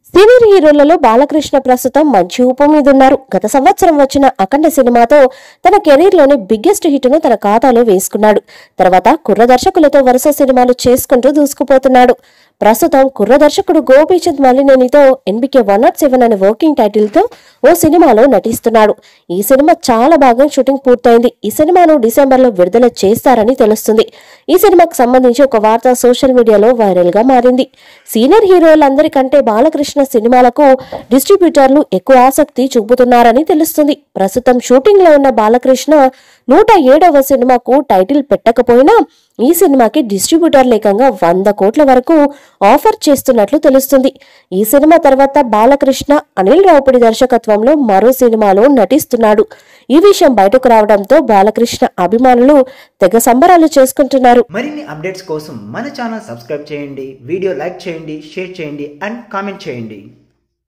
senior హీరోలలో Balakrishna ప్రస్తుతం మంచి ఊపు మీద ఉన్నారు గత సంవత్సరం వచ్చిన అఖండ సినిమాతో తన కెరీర్ లోని బిగ్గెస్ట్ హిట్ ను తన ఖాతాలో వేసుకున్నాడు తర్వాత కుర్ర దర్శకులతో వరుస సినిమాలు చేసుకుంటూ దూసుకుపోతున్నాడు ప్రస్తుతం కుర్ర దర్శకుడు గోపీచంద్ మలినేనితో ఎన్బికే వన్ నాట్ సెవెన్ అనే వర్కింగ్ టైటిల్ తో ఓ సినిమాలో నటిస్తున్నాడు ఈ సినిమా చాలా బాగా షూటింగ్ పూర్తయింది ఈ సినిమాను డిసెంబర్ లో విడుదల చేస్తారని తెలుస్తుంది ఈ సినిమాకు సంబంధించి ఒక వార్త సోషల్ మీడియాలో వైరల్ గా మారింది సీనియర్ హీరోలందరికంటే బాలకృష్ణ సినిమాలకు డిస్ట్రిబ్యూటర్లు ఎక్కువ ఆసక్తి చూపుతున్నారని తెలుస్తుంది ప్రస్తుతం షూటింగ్ లో ఉన్న బాలకృష్ణ నూట ఏడవ సినిమాకు టైటిల్ పెట్టకపోయినా ఈ సినిమాకి డిస్ట్రిబ్యూటర్ లేకంగా వంద కోట్ల వరకు ఆఫర్ చేస్తున్నట్లు తెలుస్తుంది ఈ సినిమా తర్వాత బాలకృష్ణ అనిల్ రావుపూడి దర్శకత్వంలో మరో సినిమాలో నటిస్తున్నాడు ఈ విషయం బయటకు రావడంతో బాలకృష్ణ అభిమానులు తెగ సంబరాలు చేసుకుంటున్నారు మరిన్ని అప్డేట్స్ కోసం మన ఛానల్ సబ్స్క్రైబ్ చేయండి వీడియో లైక్ చేయండి షేర్ చేయండి అండ్ కామెంట్ చేయండి